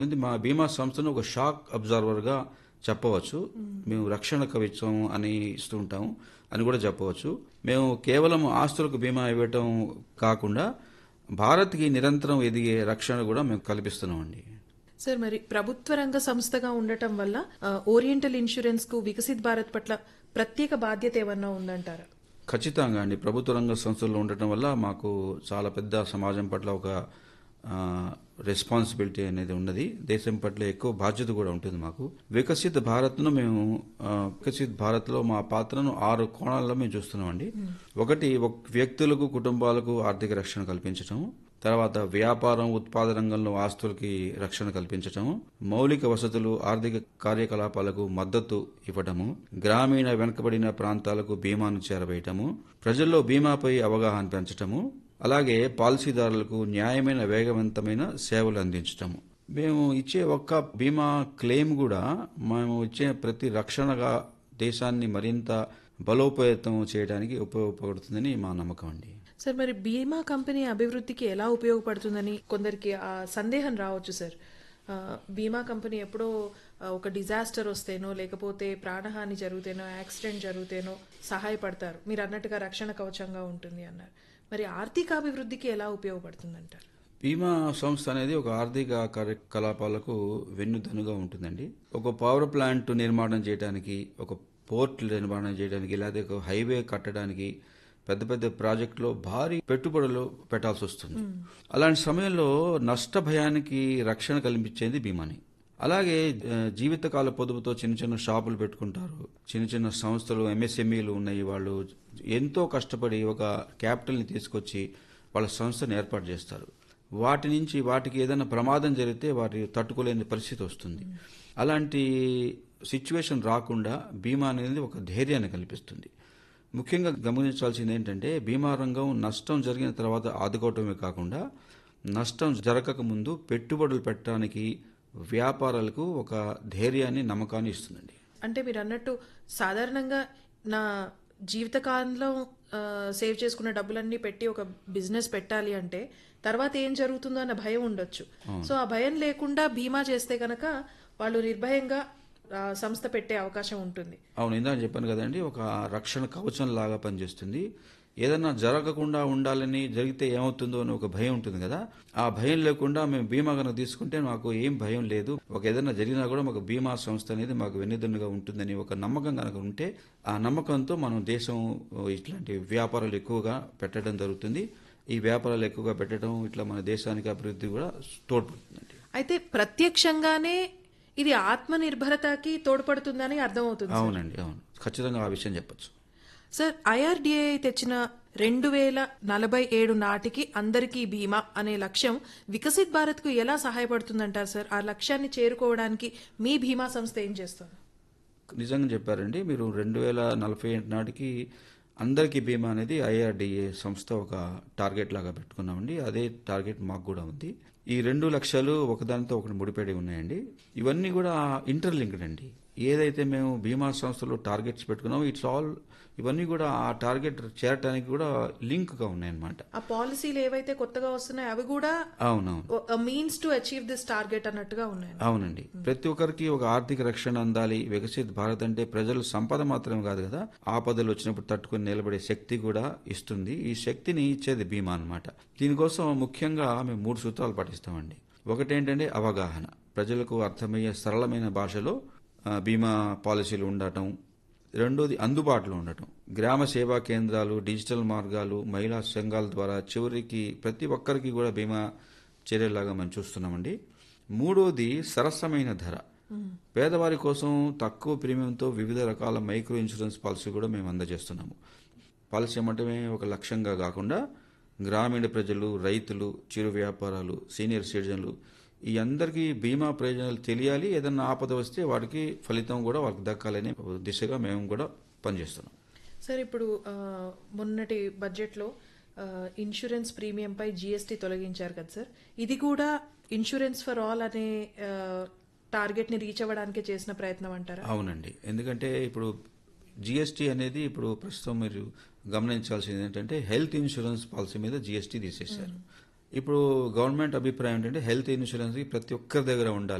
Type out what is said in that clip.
ఇది మా బీమా సంస్థను ఒక షాక్ అబ్జర్వర్గా చెప్పవచ్చు మేము రక్షణ కవచం అని ఇస్తూ ఉంటాము అని కూడా చెప్పవచ్చు మేము కేవలం ఆస్తులకు బీమా ఇవ్వటం కాకుండా భారత్కి నిరంతరం ఎదిగే రక్షణ కూడా మేము కల్పిస్తున్నామండి సార్ మరి ప్రభుత్వ రంగ సంస్థగా ఉండటం వల్ల ఆ, ఓరియంటల్ ఇన్సూరెన్స్ కు వికసిత్ భారత్ పట్ల ప్రత్యేక బాధ్యత ఏమన్నా ఉందంటారా ఖచ్చితంగా అండి ప్రభుత్వ రంగ సంస్థల్లో ఉండటం వల్ల మాకు చాలా పెద్ద సమాజం పట్ల ఒక రెస్పాన్సిబిలిటీ అనేది ఉన్నది దేశం పట్ల ఎక్కువ బాధ్యత కూడా ఉంటుంది మాకు వికసిత్ భారత్ను మేము ఆ, వికసిత్ భారత్లో మా పాత్రను ఆరు కోణాల్లో మేము చూస్తున్నామండి ఒకటి ఒక వ్యక్తులకు కుటుంబాలకు ఆర్థిక రక్షణ కల్పించటం తర్వాత వ్యాపారం ఉత్పాదన రంగంలో ఆస్తులకి రక్షణ కల్పించటం మౌలిక వసతులు ఆర్థిక కార్యకలాపాలకు మద్దతు ఇవ్వటము గ్రామీణ వెనుకబడిన ప్రాంతాలకు బీమాను చేరవేయటము ప్రజల్లో బీమాపై అవగాహన పెంచటము అలాగే పాలసీదారులకు న్యాయమైన వేగవంతమైన సేవలు అందించటము మేము ఇచ్చే ఒక్క బీమా క్లెయిమ్ కూడా మేము ఇచ్చే ప్రతి రక్షణగా దేశాన్ని మరింత బలోపేతం చేయడానికి ఉపయోగపడుతుందని మా నమ్మకం అండి సార్ మరి బీమా కంపెనీ అభివృద్ధికి ఎలా ఉపయోగపడుతుందని కొందరికి ఆ సందేహం రావచ్చు సార్ ఆ, బీమా కంపెనీ ఎప్పుడో ఆ, ఒక డిజాస్టర్ వస్తేనో లేకపోతే ప్రాణహాని జరిగితేనో యాక్సిడెంట్ జరిగితేనో సహాయపడతారు మీరు అన్నట్టుగా రక్షణ కవచంగా ఉంటుంది అన్నారు మరి ఆర్థికాభివృద్ధికి ఎలా ఉపయోగపడుతుందంటారు బీమా సంస్థ అనేది ఒక ఆర్థిక కార్యకలాపాలకు వెన్నుదన్నుగా ఉంటుందండి ఒక పవర్ ప్లాంట్ నిర్మాణం చేయడానికి ఒక పోర్ట్ నిర్మాణం చేయడానికి లేదా ఒక హైవే కట్టడానికి పెద్ద పెద్ద ప్రాజెక్టులో భారీ పెట్టుబడులు పెట్టాల్సి వస్తుంది అలాంటి సమయంలో నష్ట భయానికి రక్షణ కల్పించేది బీమాని అలాగే ఆ, జీవితకాల పొదుపుతో చిన్న చిన్న షాపులు పెట్టుకుంటారు చిన్న చిన్న సంస్థలు ఎంఎస్ఎంఈలు ఉన్నాయి వాళ్ళు ఎంతో కష్టపడి ఒక క్యాపిటల్ని తీసుకొచ్చి వాళ్ళ సంస్థను ఏర్పాటు చేస్తారు వాటి నుంచి వాటికి ఏదైనా ప్రమాదం జరిగితే వాటి తట్టుకోలేని పరిస్థితి వస్తుంది అలాంటి సిచ్యువేషన్ రాకుండా బీమా అనేది ఒక ధైర్యాన్ని కల్పిస్తుంది ముఖ్యంగా గమనించాల్సింది ఏంటంటే బీమా రంగం నష్టం జరిగిన తర్వాత ఆదుకోవటమే కాకుండా నష్టం జరగక ముందు పెట్టుబడులు పెట్టడానికి వ్యాపారాలకు ఒక ధైర్యాన్ని నమ్మకాన్ని ఇస్తుందండి అంటే మీరు అన్నట్టు సాధారణంగా నా జీవితకాలంలో ఆ, సేవ్ చేసుకున్న డబ్బులన్నీ పెట్టి ఒక బిజినెస్ పెట్టాలి అంటే తర్వాత ఏం జరుగుతుందో అన్న భయం ఉండొచ్చు సో ఆ భయం లేకుండా బీమా చేస్తే కనుక వాళ్ళు నిర్భయంగా ఆ, సంస్థ పెట్టే అవకాశం ఉంటుంది అవును ఇందాక చెప్పాను కదండి ఒక రక్షణ కవచం లాగా పనిచేస్తుంది ఏదన్నా జరగకుండా ఉండాలని జరిగితే ఏమవుతుందో అని ఒక భయం ఉంటుంది కదా ఆ భయం లేకుండా మేము బీమా కనుక తీసుకుంటే మాకు ఏం భయం లేదు ఒక ఏదైనా జరిగినా కూడా మాకు బీమా సంస్థ అనేది మాకు వెన్నుదన్నుగా ఉంటుందని ఒక నమ్మకం కనుక ఉంటే ఆ నమ్మకంతో మనం దేశం ఇట్లాంటి వ్యాపారాలు ఎక్కువగా పెట్టడం జరుగుతుంది ఈ వ్యాపారాలు ఎక్కువగా పెట్టడం ఇట్లా మన దేశానికి అభివృద్ధి కూడా తోడ్పడుతుందండి అయితే ప్రత్యక్షంగానే ఇది ఆత్మ నిర్భరతకి తోడ్పడుతుందని అర్థమవుతుంది అవునండి అవును ఖచ్చితంగా ఆ విషయం చెప్పొచ్చు సార్ ఐఆర్డిఏ తెచ్చిన రెండు వేల నలభై ఏడు నాటికి అందరికీ బీమా అనే లక్ష్యం వికసిత్ భారత్ కు ఎలా సహాయపడుతుందంటారు సార్ ఆ లక్ష్యాన్ని చేరుకోవడానికి మీ బీమా సంస్థ ఏం చేస్తుంది నిజంగా చెప్పారండి మీరు రెండు వేల నలభై ఏడు నాటికి అందరికీ బీమా అనేది ఐఆర్డిఏ సంస్థ ఒక టార్గెట్ లాగా పెట్టుకున్నామండి అదే టార్గెట్ మాకు కూడా ఉంది ఈ రెండు లక్షలు ఒకదానితో ఒకటి ముడిపడి ఉన్నాయండి ఇవన్నీ కూడా ఇంటర్లింక్డ్ అండి ఏదైతే మేము బీమా సంస్థలో టార్గెట్స్ పెట్టుకున్నామో ఇట్స్ ఆల్ ఇవన్నీ కూడా ఆ టార్గెట్ చేరటానికి కూడా లింక్గా ఉన్నాయన్నమాట ఆ పాలసీలు ఏవైతే కొత్తగా వస్తున్నాయో అవి కూడా అవునవును means to achieve this target అన్నట్టుగా ఉన్నాయి అవునండి ప్రతి ఒక్కరికి ఒక ఆర్థిక రక్షణ అందాలి వికసిత్ భారత్ అంటే ప్రజలు సంపద మాత్రమే కాదు కదా ఆపదలు వచ్చినప్పుడు తట్టుకుని నిలబడే శక్తి కూడా ఇస్తుంది ఈ శక్తిని ఇచ్చేది బీమా అన్నమాట దీనికోసం ముఖ్యంగా మేము మూడు సూత్రాలు పాటిస్తామండి ఒకటేంటంటే అవగాహన ప్రజలకు అర్థమయ్యే సరళమైన భాషలో ఆ, బీమా పాలసీలు ఉండటం రెండోది అందుబాటులో ఉండటం గ్రామ సేవా కేంద్రాలు డిజిటల్ మార్గాలు మహిళా సంఘాల ద్వారా చివరికి ప్రతి ఒక్కరికి కూడా బీమా చేరేలాగా మనం చూస్తున్నామండి మూడోది సరసమైన ధర పేదవారి కోసం తక్కువ ప్రీమియంతో వివిధ రకాల మైక్రో ఇన్సూరెన్స్ పాలసీ కూడా మేము అందజేస్తున్నాము పాలసీ అమ్మటమే ఒక లక్ష్యంగా కాకుండా గ్రామీణ ప్రజలు రైతులు చిరు వ్యాపారాలు సీనియర్ సిటిజన్లు ఈ అందరికీ బీమా ప్రయోజనాలు తెలియాలి ఏదన్నా ఆపద వస్తే వాటికి ఫలితం కూడా వాళ్ళకి దక్కాలనే దిశగా మేము కూడా పనిచేస్తున్నాం సార్ ఇప్పుడు ఆ, మొన్నటి బడ్జెట్లో ఆ, ఇన్సూరెన్స్ ప్రీమియంపై జీఎస్టీ తొలగించారు కదా సార్ ఇది కూడా ఇన్సూరెన్స్ ఫర్ ఆల్ అనే ఆ, టార్గెట్ని రీచ్ అవ్వడానికి చేసిన ప్రయత్నం అంటారా అవునండి ఎందుకంటే ఇప్పుడు జిఎస్టీ అనేది ఇప్పుడు ప్రస్తుతం మీరు గమనించాల్సింది ఏంటంటే హెల్త్ ఇన్సూరెన్స్ పాలసీ మీద జిఎస్టీ తీసేశారు ఇప్పుడు గవర్నమెంట్ అభిప్రాయం ఏంటంటే హెల్త్ ఇన్సూరెన్స్ ప్రతి ఒక్కరి దగ్గర ఉండాలి